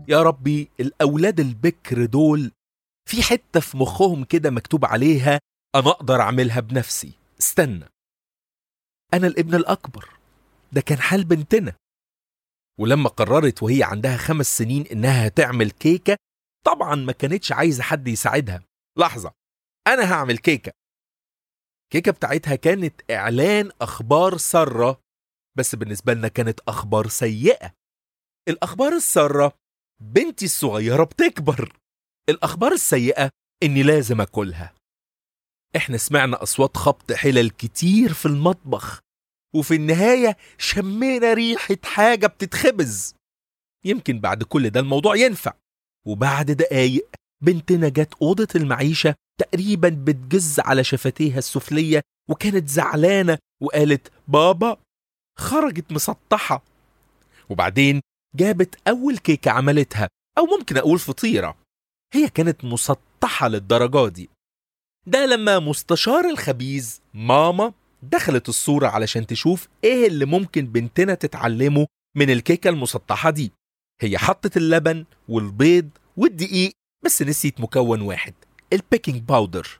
يا ربي الأولاد البكر دول في حتة في مخهم كده مكتوب عليها أنا أقدر أعملها بنفسي استنى أنا الابن الأكبر ده كان حال بنتنا ولما قررت وهي عندها خمس سنين إنها هتعمل كيكة طبعا ما كانتش عايزة حد يساعدها لحظة أنا هعمل كيكة الكيكة بتاعتها كانت إعلان أخبار سارة بس بالنسبة لنا كانت أخبار سيئة الأخبار السارة بنتي الصغيرة بتكبر الأخبار السيئة إني لازم أكلها إحنا سمعنا أصوات خبط حلل كتير في المطبخ وفي النهاية شمينا ريحة حاجة بتتخبز يمكن بعد كل ده الموضوع ينفع وبعد دقايق بنتنا جت أوضة المعيشة تقريبا بتجز على شفتيها السفلية وكانت زعلانة وقالت بابا خرجت مسطحة وبعدين جابت أول كيكة عملتها أو ممكن أقول فطيرة هي كانت مسطحة للدرجة دي ده لما مستشار الخبيز ماما دخلت الصورة علشان تشوف إيه اللي ممكن بنتنا تتعلمه من الكيكة المسطحة دي هي حطت اللبن والبيض والدقيق بس نسيت مكون واحد البيكنج باودر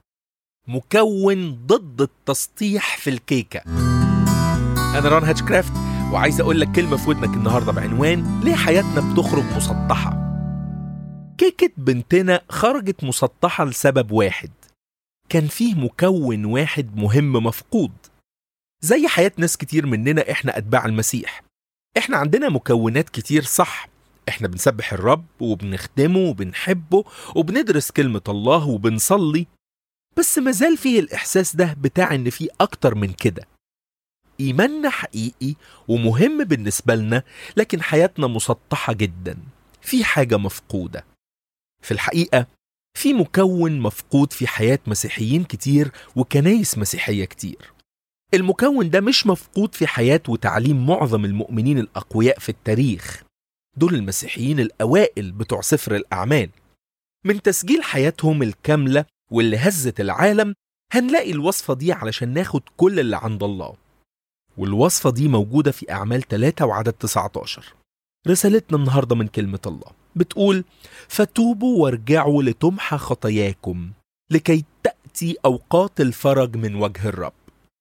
مكون ضد التسطيح في الكيكة أنا ران هاتشكرافت وعايز أقول لك كلمة في ودنك النهاردة بعنوان ليه حياتنا بتخرج مسطحة كيكة بنتنا خرجت مسطحة لسبب واحد كان فيه مكون واحد مهم مفقود زي حياة ناس كتير مننا إحنا أتباع المسيح إحنا عندنا مكونات كتير صح إحنا بنسبح الرب وبنخدمه وبنحبه وبندرس كلمة الله وبنصلي بس مازال فيه الإحساس ده بتاع إن فيه أكتر من كده إيماننا حقيقي ومهم بالنسبة لنا لكن حياتنا مسطحة جدا في حاجة مفقودة في الحقيقة في مكون مفقود في حياة مسيحيين كتير وكنايس مسيحية كتير المكون ده مش مفقود في حياة وتعليم معظم المؤمنين الأقوياء في التاريخ دول المسيحيين الأوائل بتوع سفر الأعمال من تسجيل حياتهم الكاملة واللي هزت العالم هنلاقي الوصفة دي علشان ناخد كل اللي عند الله والوصفة دي موجودة في أعمال 3 وعدد 19 رسالتنا النهاردة من كلمة الله بتقول فتوبوا وارجعوا لتمحى خطاياكم لكي تأتي أوقات الفرج من وجه الرب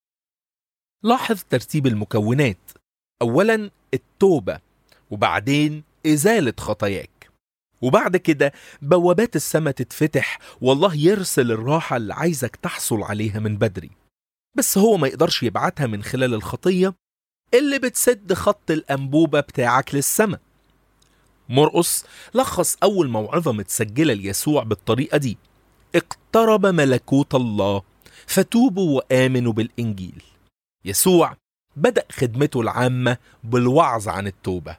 لاحظ ترتيب المكونات أولا التوبة وبعدين إزالة خطاياك وبعد كده بوابات السماء تتفتح والله يرسل الراحة اللي عايزك تحصل عليها من بدري بس هو ما يقدرش يبعتها من خلال الخطية اللي بتسد خط الأنبوبة بتاعك للسماء مرقس لخص أول موعظة متسجلة ليسوع بالطريقة دي اقترب ملكوت الله فتوبوا وآمنوا بالإنجيل يسوع بدأ خدمته العامة بالوعظ عن التوبة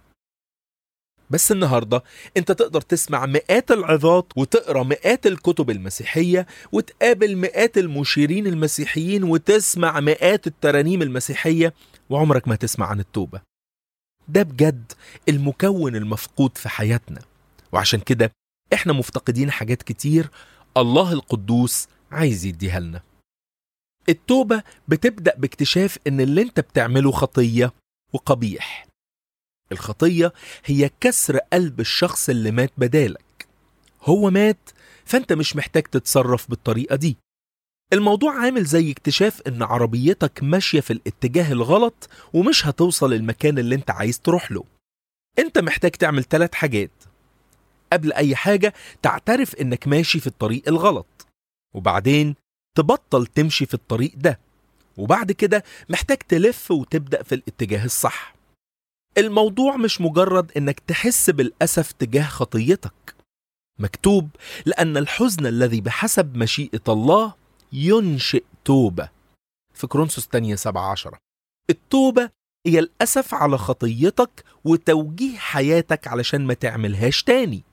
بس النهارده انت تقدر تسمع مئات العظات وتقرا مئات الكتب المسيحيه وتقابل مئات المشيرين المسيحيين وتسمع مئات الترانيم المسيحيه وعمرك ما تسمع عن التوبه. ده بجد المكون المفقود في حياتنا وعشان كده احنا مفتقدين حاجات كتير الله القدوس عايز يديها لنا. التوبه بتبدا باكتشاف ان اللي انت بتعمله خطيه وقبيح. الخطية هي كسر قلب الشخص اللي مات بدالك هو مات فانت مش محتاج تتصرف بالطريقة دي الموضوع عامل زي اكتشاف ان عربيتك ماشية في الاتجاه الغلط ومش هتوصل المكان اللي انت عايز تروح له انت محتاج تعمل ثلاث حاجات قبل اي حاجة تعترف انك ماشي في الطريق الغلط وبعدين تبطل تمشي في الطريق ده وبعد كده محتاج تلف وتبدأ في الاتجاه الصح الموضوع مش مجرد انك تحس بالاسف تجاه خطيتك مكتوب لان الحزن الذي بحسب مشيئه الله ينشئ توبه في كرونسوس تانية سبعة عشرة التوبة هي الأسف على خطيتك وتوجيه حياتك علشان ما تعملهاش تاني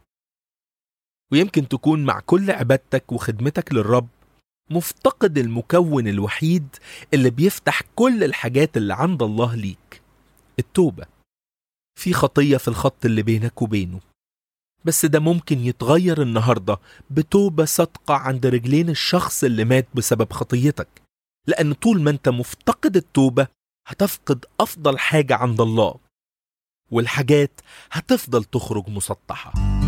ويمكن تكون مع كل عبادتك وخدمتك للرب مفتقد المكون الوحيد اللي بيفتح كل الحاجات اللي عند الله ليك التوبه في خطية في الخط اللي بينك وبينه بس ده ممكن يتغير النهاردة بتوبة صادقة عند رجلين الشخص اللي مات بسبب خطيتك لأن طول ما أنت مفتقد التوبة هتفقد أفضل حاجة عند الله والحاجات هتفضل تخرج مسطحة